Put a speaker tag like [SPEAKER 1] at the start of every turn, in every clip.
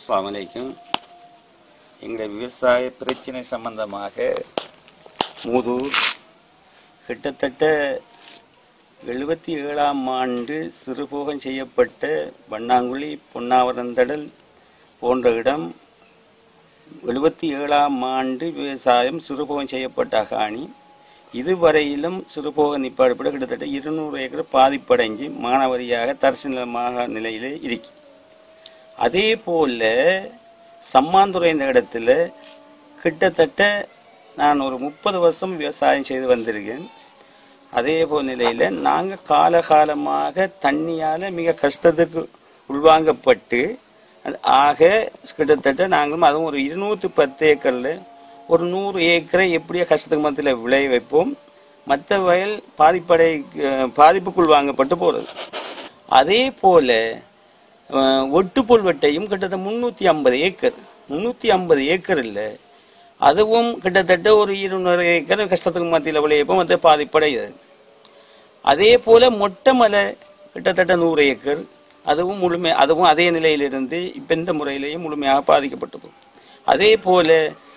[SPEAKER 1] அஸ்ஸலாமு அலைக்கும் எங்கள் விவசாய பிரச்சனை சம்பந்தமாக மூதூர் கிட்டத்தட்ட எழுபத்தி ஏழாம் ஆண்டு சிறுபோகம் செய்யப்பட்ட வண்ணாங்குழி பொன்னாவரந்தடல் போன்ற இடம் எழுபத்தி ஏழாம் ஆண்டு விவசாயம் சிறுபோகம் செய்யப்பட்ட அகாணி இதுவரையிலும் சிறுபோக நிப்பாடுபட கிட்டத்தட்ட இருநூறு ஏக்கர் பாதிப்படைஞ்சு மானவரியாக தரிசு நிலமாக நிலையிலே இருக்கு அதே போல சம்மாந்துறை இந்த இடத்துல கிட்டத்தட்ட நான் ஒரு முப்பது வருஷம் விவசாயம் செய்து வந்திருக்கேன் அதே போல் நிலையில நாங்க காலகாலமாக தண்ணியால மிக கஷ்டத்துக்கு உள்வாங்கப்பட்டு அது- ஆக கிட்டத்தட்ட நாங்களும் அதுவும் ஒரு இருநூத்தி பத்து ஏக்கர்ல ஒரு நூறு ஏக்கரை எப்படியோ கஷ்டத்துக்கு மத்தியில் விளைய வைப்போம் மற்ற வயல் பாதிப்படை அஹ், பாதிப்புக்குள் வாங்கப்பட்டு போறது அதே போல அஹ், ஒட்டுப்புல் வெட்டையும் கிட்டத்தட்ட முன்னூத்தி ஐம்பது ஏக்கர் முன்னூத்தி ஐம்பது ஏக்கர் இல்ல அதுவும் கிட்டத்தட்ட ஒரு இருநூறு ஏக்கர் கஷ்டத்துக்கு மத்தியில் விளையப்போ மற்ற பாதிப்படையுது அதே போல மொட்டை மலை கிட்டத்தட்ட நூறு ஏக்கர் அதுவும் முழுமை அதுவும் அதே நிலையிலிருந்து இப்ப இந்த முறையிலேயே முழுமையாக பாதிக்கப்பட்டு போகும் அதே போல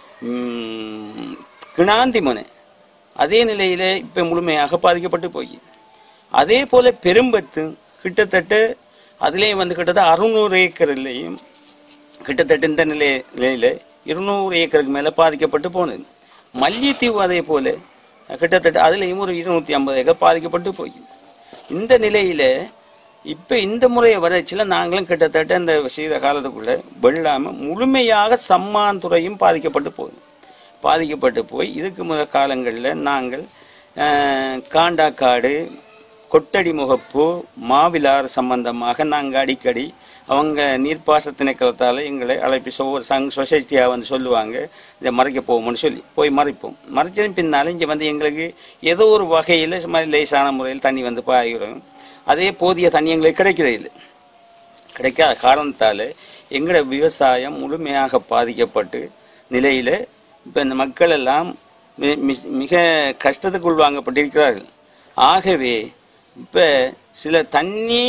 [SPEAKER 1] ம், கிணாந்தி மனை அதே நிலையில இப்ப முழுமையாக பாதிக்கப்பட்டு போய் அதே போல பெரும்பத்து கிட்டத்தட்ட அதுலேயும் வந்து கிட்டத்தட்ட அறுநூறு ஏக்கர்லையும் கிட்டத்தட்ட இந்த நிலை நிலையில இருநூறு ஏக்கருக்கு மேல பாதிக்கப்பட்டு போனது மல்லித்தீவு அதே போல கிட்டத்தட்ட அதுலயும் ஒரு இருநூத்தி ஐம்பது ஏக்கர் பாதிக்கப்பட்டு போய் இந்த நிலையில இப்ப இந்த முறையை வறட்சியில நாங்களும் கிட்டத்தட்ட இந்த செய்த காலத்துக்குள்ள வெள்ளாம முழுமையாக சம்மாந்துறையும் பாதிக்கப்பட்டு போகுது பாதிக்கப்பட்டு போய் இதுக்கு முதல் காலங்களில் நாங்கள் அஹ், காண்டாக்காடு கொட்டடி முகப்பு மாவிலார் சம்பந்தமாக நாங்கள் அடிக்கடி அவங்க நீர்ப்பாச திணைக்களத்தால் எங்களை அழைப்பி ஒவ்வொரு சங் சொசைட்டியாக வந்து சொல்லுவாங்க இதை மறைக்க போவோம்னு சொல்லி போய் மறைப்போம் மறைச்சதின் பின்னால இங்கே வந்து எங்களுக்கு ஏதோ ஒரு வகையில் சும்மா லேசான முறையில் தண்ணி வந்து பாய்கிறோம் அதே போதிய தண்ணி எங்களுக்கு கிடைக்கிறது இல்லை கிடைக்காத காரணத்தால எங்களோட விவசாயம் முழுமையாக பாதிக்கப்பட்டு நிலையில இப்ப இந்த மக்கள் எல்லாம் மி- மி- மிக கஷ்டத்துக்கு உள்வாங்கப்பட்டிருக்கிறார்கள் ஆகவே இப்ப சில தண்ணி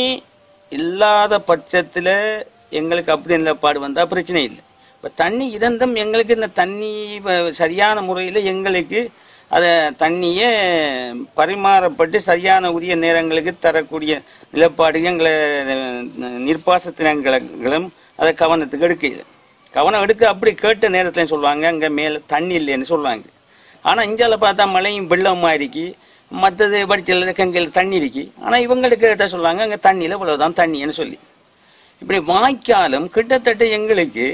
[SPEAKER 1] இல்லாத பட்சத்துல எங்களுக்கு அப்படி நிலப்பாடு வந்தா பிரச்சனை இல்லை இப்ப தண்ணி இருந்தும் எங்களுக்கு இந்த தண்ணி வ- சரியான முறையில எங்களுக்கு அத தண்ணியை பரிமாறப்பட்டு சரியான உரிய நேரங்களுக்கு தரக்கூடிய நிலப்பாடு எங்களை அஹ், நீர்ப்பாச தினங்களும் அதை கவனத்துக்கு எடுக்கல கவனம் எடுக்க அப்படி கேட்ட நேரத்துல சொல்லுவாங்க அங்க மேல தண்ணி இல்லைன்னு சொல்லுவாங்க ஆனா இந்தியால பார்த்தா மழையும் வெள்ளமா இருக்கு மற்றது படிச்சல கங்கையில் தண்ணி இருக்கு ஆனா இவங்களுக்கு கேட்ட சொல்லுவாங்க அங்க தண்ணியில இவ்வளவுதான் தண்ணின்னு சொல்லி இப்படி வாய்க்காலும் கிட்டத்தட்ட எங்களுக்கு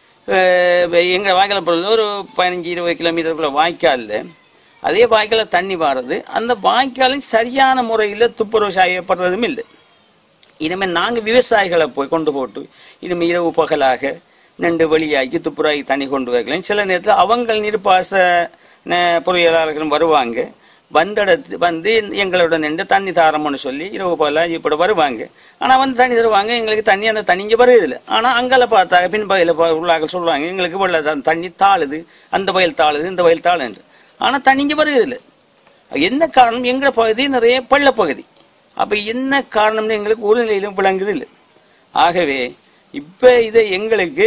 [SPEAKER 1] அஹ், எங்க வாய்க்கால பொழுது ஒரு பதினஞ்சு இருபது கிலோமீட்டருக்குள்ள வாய்க்கால்ல அதே வாய்க்கால தண்ணி வாரது அந்த வாய்க்காலும் சரியான முறையில் துப்புரவு செய்யப்படுறதும் இல்லை இனிமேல் நாங்க விவசாயிகளை போய் கொண்டு போட்டு இனிமேல் இரவு பகலாக நின்று வெளியாக்கி துப்புராகி தண்ணி கொண்டு வரலாம் சில நேரத்தில் அவங்க நீர்ப்பாச ந- பொறியியலாளர்களும் வருவாங்க வந்தடத்து வந்து எங்களோட நின்று தண்ணி தாரம்னு சொல்லி இரவு பகலாக இப்படி வருவாங்க ஆனா வந்து தண்ணி தருவாங்க எங்களுக்கு தண்ணி அந்த தண்ணி இங்க வருது ஆனா அங்கால பார்த்தா பின்பகுதியில் உள்ளாக சொல்லுவாங்க எங்களுக்கு வெள்ள த- தண்ணி தாழுது அந்த வயல் தாழுது இந்த வயல் தாழுது ஆனா தண்ணி இங்க வருது என்ன காரணம் எங்க பகுதி நிறைய பள்ள பகுதி அப்ப என்ன காரணம்னு எங்களுக்கு ஒரு நிலையிலும் விளங்குது இல்லை ஆகவே இப்ப இதை எங்களுக்கு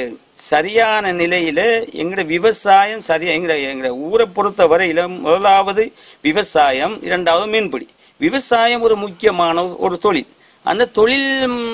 [SPEAKER 1] சரியான நிலையில எங்கட விவசாயம் சரியா எங்கட எங்கட ஊரை பொறுத்த வரையில முதலாவது விவசாயம் இரண்டாவது மீன்பிடி விவசாயம் ஒரு முக்கியமான ஒரு தொழில் அந்த தொழில்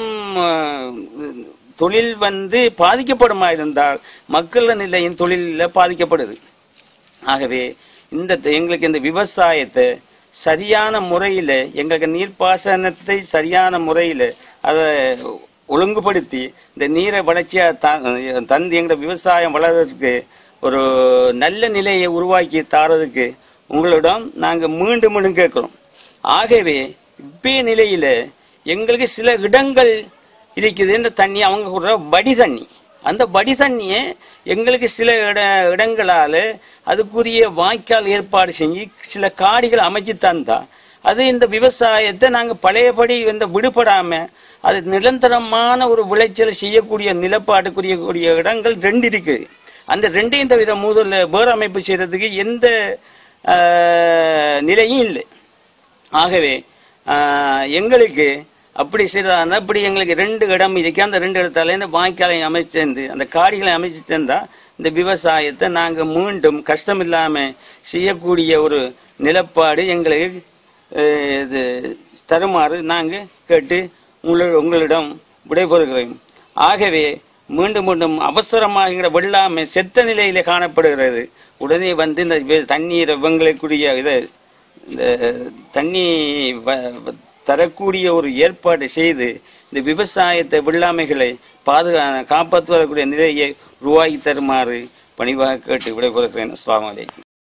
[SPEAKER 1] ம், தொழில் வந்து பாதிக்கப்படுமா இருந்தால் மக்கள நிலையின் தொழில பாதிக்கப்படுது ஆகவே இந்த எங்களுக்கு இந்த விவசாயத்தை சரியான முறையில எங்களுக்கு நீர்ப்பாசனத்தை சரியான முறையில அதை ஒழுங்குபடுத்தி இந்த நீரை வளர்ச்சியா த- தந்து எங்க விவசாயம் வளர்றதுக்கு ஒரு நல்ல நிலையை உருவாக்கி தாரதுக்கு உங்களிடம் நாங்க மீண்டும் மீண்டும் கேட்கிறோம் ஆகவே இப்பே நிலையில எங்களுக்கு சில இடங்கள் இருக்குது இந்த தண்ணி அவங்க கொடுற வடி தண்ணி அந்த வடி தண்ணியை எங்களுக்கு சில இட இடங்களால அதுக்குரிய வாய்க்கால் ஏற்பாடு செஞ்சு சில காடிகள் அமைச்சு தந்தா அது இந்த விவசாயத்தை நாங்க பழையபடி இந்த விடுபடாம அது நிரந்தரமான ஒரு விளைச்சல் செய்யக்கூடிய நிலப்பாட்டுக்குரிய கூடிய இடங்கள் ரெண்டு இருக்கு அந்த ரெண்டையும் தவிர முதல்ல வேற அமைப்பு செய்யறதுக்கு எந்த ஆஹ், நிலையும் இல்லை ஆகவே ஆஹ், எங்களுக்கு அப்படி செய்தா அப்படி எங்களுக்கு ரெண்டு இடம் இருக்கு அந்த ரெண்டு இடத்தால இந்த வாய்க்காலை அமைச்சிருந்து அந்த காடிகளை அமைச்சு தந்தா இந்த விவசாயத்தை நாங்க மீண்டும் கஷ்டம் இல்லாம செய்யக்கூடிய ஒரு நிலப்பாடு எங்களுக்கு அஹ், இது தருமாறு நாங்க கேட்டு உங்கள- உங்களிடம் விடைபெறுகிறோம் ஆகவே மீண்டும் மீண்டும் அவசரமாகிற வெள்ளாமை செத்த நிலையில காணப்படுகிறது உடனே வந்து இந்த வெ- தண்ணீரை வெங்கலக்கூடிய இதை இந்த தண்ணி வ- வ- தரக்கூடிய ஒரு ஏற்பாடு செய்து இந்த விவசாயத்தை வெள்ளாமைகளை பாதுகா காப்பாற்றுவதற்குரிய நிலையை உருவாக்கி தருமாறு பணிவாக கேட்டு விடைபெறுகிறேன் அஸ்ஸலாமு அலைக்கும்